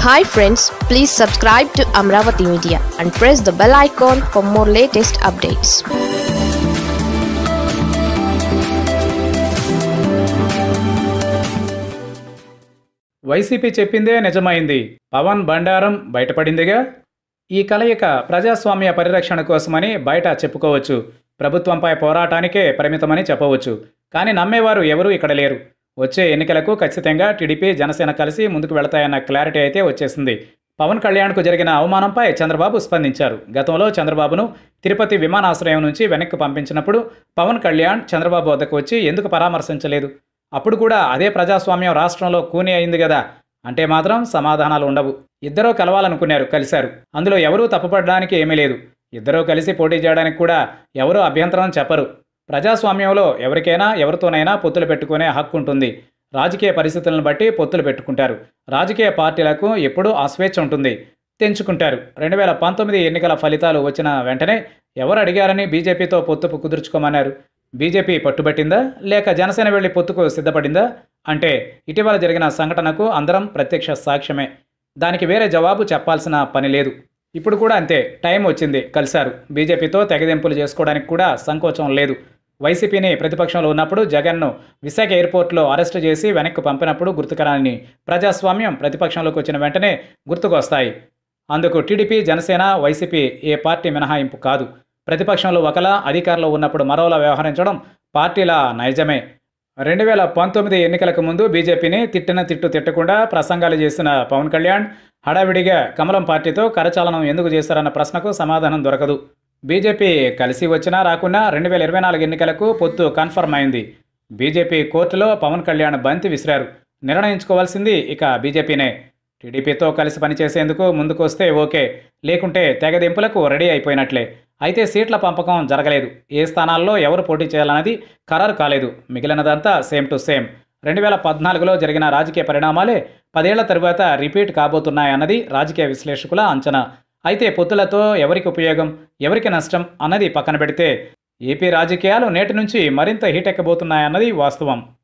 hi friends please subscribe to Amaravati media and press the bell icon for more latest updates YCP చెప్పిందే నిజమైంది పవన్ బండారం బయటపడిందిగా ఈ కలయిక ప్రజాస్వామ్య పరిరక్షణ కోసమని బయట చెప్పుకోవచ్చు ప్రభుత్వంపై పోరాటానికే పరిమితమని చెప్పవచ్చు కానీ నమ్మేవారు ఎవరూ ఇక్కడ లేరు వచ్చే ఎన్నికలకు ఖచ్చితంగా టీడీపీ జనసేన కలిసి ముందుకు వెళతాయన్న క్లారిటీ అయితే వచ్చేసింది పవన్ కళ్యాణ్కు జరిగిన అవమానంపై చంద్రబాబు స్పందించారు గతంలో చంద్రబాబును తిరుపతి విమానాశ్రయం నుంచి వెనక్కి పంపించినప్పుడు పవన్ కళ్యాణ్ చంద్రబాబు వద్దకు వచ్చి ఎందుకు పరామర్శించలేదు అప్పుడు కూడా అదే ప్రజాస్వామ్యం రాష్ట్రంలో కూని అయింది కదా అంటే మాత్రం సమాధానాలు ఉండవు ఇద్దరూ కలవాలనుకున్నారు కలిశారు అందులో ఎవరూ తప్పుపడడానికి ఏమీ లేదు ఇద్దరూ కలిసి పోటీ చేయడానికి కూడా ఎవరూ అభ్యంతరం చెప్పరు ప్రజాస్వామ్యంలో ఎవరికైనా ఎవరితోనైనా పొత్తులు పెట్టుకునే హక్కు ఉంటుంది రాజకీయ పరిస్థితులను బట్టి పొత్తులు పెట్టుకుంటారు రాజకీయ పార్టీలకు ఎప్పుడూ ఆ స్వేచ్ఛ ఉంటుంది తెంచుకుంటారు రెండు వేల పంతొమ్మిది ఎన్నికల ఫలితాలు వచ్చిన వెంటనే ఎవరు అడిగారని బీజేపీతో పొత్తు కుదుర్చుకోమన్నారు బీజేపీ పట్టుబట్టిందా లేక జనసేన వెళ్లి పొత్తుకు సిద్ధపడిందా అంటే ఇటీవల జరిగిన సంఘటనకు అందరం ప్రత్యక్ష సాక్ష్యమే దానికి వేరే జవాబు చెప్పాల్సిన పని లేదు ఇప్పుడు కూడా అంతే టైం వచ్చింది కలిశారు బీజేపీతో తెగదెంపులు చేసుకోవడానికి కూడా సంకోచం లేదు వైసీపీని ప్రతిపక్షంలో ఉన్నప్పుడు జగన్ను విశాఖ ఎయిర్పోర్ట్లో అరెస్టు చేసి వెనక్కి పంపినప్పుడు గుర్తుకరాని ప్రజాస్వామ్యం ప్రతిపక్షంలోకి వచ్చిన వెంటనే గుర్తుకొస్తాయి అందుకు టీడీపీ జనసేన వైసీపీ ఏ పార్టీ మినహాయింపు కాదు ప్రతిపక్షంలో ఒకలా అధికారంలో ఉన్నప్పుడు మరోలా వ్యవహరించడం పార్టీల నైజమే రెండు వేల పంతొమ్మిది ఎన్నికలకు ముందు బీజేపీని తిట్టిన తిట్టు తిట్టకుండా ప్రసంగాలు చేసిన పవన్ కళ్యాణ్ హడావిడిగా కమలం పార్టీతో కరచాలనం ఎందుకు చేశారన్న ప్రశ్నకు సమాధానం దొరకదు బీజేపీ కలిసి వచ్చినా రాకున్నా రెండు వేల ఇరవై నాలుగు ఎన్నికలకు పొత్తు కన్ఫర్మ్ అయింది బీజేపీ కోర్టులో పవన్ కళ్యాణ్ బంతి విసిరారు నిర్ణయించుకోవాల్సింది ఇక బీజేపీనే టీడీపీతో కలిసి పనిచేసేందుకు ముందుకు వస్తే ఓకే లేకుంటే తెగదెంపులకు రెడీ అయిపోయినట్లే అయితే సీట్ల పంపకం జరగలేదు ఏ స్థానాల్లో ఎవరు పోటీ చేయాలన్నది ఖరారు కాలేదు మిగిలినదంతా సేమ్ టు సేమ్ రెండు వేల పద్నాలుగులో జరిగిన రాజకీయ పరిణామాలే పదేళ్ల తరువాత రిపీట్ కాబోతున్నాయన్నది రాజకీయ విశ్లేషకుల అంచనా అయితే పొత్తులతో ఎవరికి ఉపయోగం ఎవరికి నష్టం అన్నది పక్కన పెడితే ఏపీ రాజకీయాలు నేటి నుంచి మరింత హీటెక్కబోతున్నాయన్నది వాస్తవం